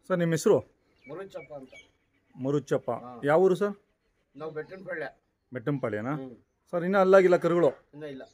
Sir ನಿಮ್ಮ ಹೆಸರು ಮುರುಚಪ್ಪ ಅಂತ ಮರುಚಪ್ಪ ಹಾ. ಯಾವ ಊರು ಸರ್ ನಾವು ಬೆಟ್ಟನ ಪಳ್ಳೆ ಬೆಟ್ಟಂಪಾಳ್ಯನಾ ಹ್ಮ್ ಸರ್ ಇನ್ನೂ ಅಲ್ಲಾಗಿಲ್ಲ ಕರುಗಳು ಇನ್ನ ಇಲ್ಲ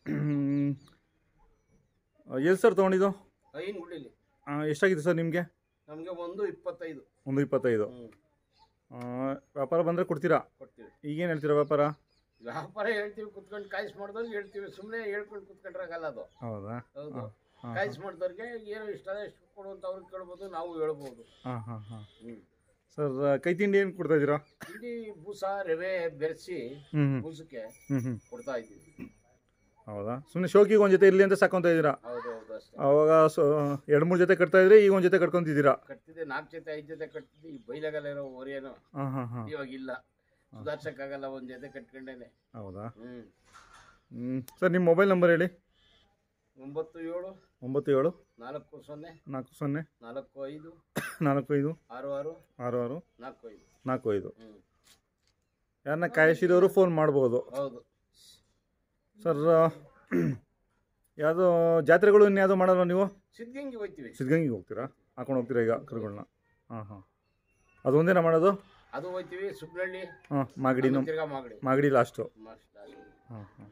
ಎಲ್ಲಿ ಸರ್ ತೊಗೊಂಡಿದ್ದು ಐನ್ ಗುಡಿಲಿ ಆ, ಎಷ್ಟಾಗಿದೆ ಸರ್ ನಿಮಗೆ ನಮಗೆ ಒಂದು ಇಪ್ಪತ್ತೈದು ಒಂದು ಇಪ್ಪತ್ತೈದು ಹ್ಮ್ ಆ, ವ್ಯಾಪಾರ ಬಂದರೆ ಕೊಡ್ತೀರಾ ಕೊಡ್ತೀವಿ ಈಗೇನು ಹೇಳ್ತೀರಾ ವ್ಯಾಪಾರ ವ್ಯಾಪಾರ ಹೇಳ್ತೀವಿ ಕುತ್ಕೊಂಡು ಕಾಯಿಸ್ ಮಾಡಿದವ್ರಿಗೆ ಹೇಳ್ತೀವಿ ಸುಮ್ಮನೆ ಹೇಳ್ಕೊಂಡು ಕುತ್ಕೊಂಡ್ರಾಗಲ್ಲ ಅದು ಹೌದಾ ಹೌದು ಹಾಂ ಹಾಂ ಕಾಯಿಸ್ ಮಾಡಿದವ್ರಿಗೆ ಏನು ಇಷ್ಟ ಅದ ಎಷ್ಟು ಕೊಡು ಅಂತ ಅವ್ರಿಗೆ ಕೇಳ್ಬೋದು ನಾವು ಹೇಳ್ಬೋದು ಹಾಂ ಹಾಂ ಹಾಂ ಹ್ಮ್ ಸರ್ ಕೈ ತಿಂಡಿ ಏನು ಕೊಡ್ತಾ ಇದ್ದೀರಾ ಇಲ್ಲಿ ಬೂಸ ರವೆ ಬೆರೆಸಿ ಹ್ಞೂ ಹ್ಞೂ ಬೂಸಕ್ಕೆ ಹ್ಞೂ ಹ್ಞೂ ಕೊಡ್ತಾ ಇದ್ದೀವಿ ಹೌದಾ ಸುಮ್ಮನೆ ಶೋಕಿಗೆ ಒಂದು ಜೊತೆ ಇರಲಿ ಅಂತ ಸಾಕೊಂತ ಇದ್ದೀರಾ ಹೌದು ಹೌದು ಅಷ್ಟೇ ಅವಾಗ ಸೊ ಎರಡು ಮೂರು ಜೊತೆ ಕಟ್ತಾ ಇದ್ರಿ ಈಗ ಒಂದು ಜೊತೆ ಕಟ್ಕೊಂತಿದ್ದೀರಾ ಕಟ್ತಿದ್ದೆ ನಾಲ್ಕು ಜೊತೆ ಐದು ಜೊತೆ ಕಟ್ತಿದ್ದೆ ಈ ಬೈಲಾಗಲ್ಲ ಇರೋ ಓರಿಯೇನು ಹಾಂ ಹಾಂ ಹಾಂ ಇವಾಗ ಇಲ್ಲ ಸುಧಾರ್ಸಕ್ಕಾಗಲ್ಲ ಒಂದು ಜೊತೆ ಕಟ್ಕೊಂಡೇನೆ ಹೌದಾ ಹ್ಮ್ ಹ್ಞೂ ಸರ್ ನಿಮ್ಮ ಮೊಬೈಲ್ ನಂಬರ್ ಹೇಳಿ ಒಂಬತ್ತು ಏಳು ಒಂಬತ್ತು ಏಳು ನಾಲ್ಕು ಸೊನ್ನೆ ನಾಲ್ಕು ಸೊನ್ನೆ ನಾಲ್ಕು ಐದು ನಾಲ್ಕು ಐದು ಆರು ಆರು ಆರು ಆರು ನಾಲ್ಕು ಐದು ನಾಲ್ಕು ಐದು ಹ್ಮ್ ಯಾರನ್ನ ಕಾಯಿಸಿದವರು ಫೋನ್ ಮಾಡ್ಬೋದು ಹೌದು ಸರ್ ಯಾವುದೋ ಜಾತ್ರೆಗಳು ಇನ್ಯಾವುದೋ ಮಾಡಲ್ವ ನೀವು ಸಿದ್ಧಗಂಗೆ ಹೋಯ್ತೀವಿ ಸಿದ್ಧಗಂಗಿಗೆ ಹೋಗ್ತೀರಾ ಹಾಕೊಂಡು ಹೋಗ್ತೀರಾ ಈಗ ಕರುಗಳನ್ನ ಹಾಂ ಹಾಂ ಅದು ಒಂದೇನ ಮಾಡೋದು ಅದು ಹೋಯ್ತೀವಿ ಸುಬ್ನಹಳ್ಳಿ ಹಾಂ ಮಾಗಡಿ ಆಮೇಲೆ ನಮ್ಮ ತಿರ್ಗಾ ಮಾಗಡಿ ಮಾಗಡಿ ಲಾಸ್ಟು ಮಸ್ತ್ ಆಗಿ. ಹಾಂ ಹಾಂ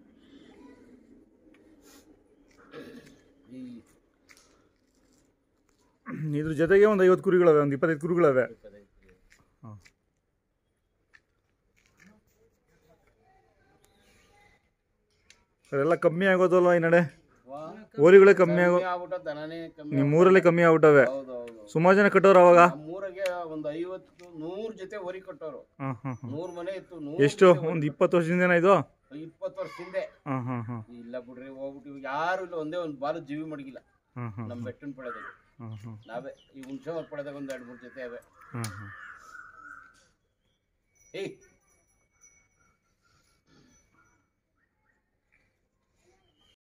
ಈ ಇದ್ರ ಜೊತೆಗೆ ಒಂದು ಐವತ್ತು ಕುರಿಗಳವೆ ಒಂದು ಇಪ್ಪತ್ತೈದು ಕುರಿಗಳವೆ ಇಪ್ಪತ್ತೈದು ಕಿಲೋ. ಹಾಂ ಸರ್ ಎಲ್ಲ ಕಮ್ಮಿ ಆಗೋದಲ್ವ ಈ ನಡೆ ವಾ, ಓರಿಗಳೇ ಕಮ್ಮಿ ಆಗೋ ಕಮ್ಮಿ ಆಗ್ಬಿಟ್ಟ ದನನೇ ಕಮ್ಮಿ ನಿಮ್ಮ ಊರಲ್ಲೇ ಕಮ್ಮಿ ಆಗ್ಬಿಟ್ಟವೆ ಹೌದು ಹೌದು ಸುಮಾರು ಜನ ಕಟ್ಟೋರು ಅವಾಗ ನಮ್ಮೂರಿಗೆ ಒಂದು ಐವತ್ತು ನೂರು ಜೊತೆ ಹೊರಿ ಕಟ್ಟೋರು ಹಾಂ ಹಾಂ ಹಾಂ ನೂರು ಮನೆ ಇತ್ತು ನೂರು ಎಷ್ಟು ಜೊತೆ ಹೊರಿ ಒಂದು ಇಪ್ಪತ್ತು ವರ್ಷದಿಂದ ಇದು ಇಪ್ಪತ್ತು ವರ್ಷ ಹಿಂದೆ ಹಾಂ ಹಾಂ ಹಾಂ ಇಲ್ಲ ಬಿಡ್ರಿ ಹೋಗ್ಬಿಟ್ಟು ಇವಾಗ ಯಾರು ಇಲ್ಲ ಒಂದೇ ಒಂದು ಬಾಲು ಜೀವಿ ಮಡಗಿಲ್ಲ ಹಾಂ ಹಾಂ ನಮ್ಮ ಬೆಟ್ಟನ ಪಡೆದಾಗ ಹಾಂ ಹಾಂ ನಾವೇ ಈ ಹುಣಸೆ ಪಡೆದಾಗ ಒಂದು ಎರಡು ಮೂರು ಜೊತೆ ಅವೆ ಹಾಂ ಹಾಂ ಏಯ್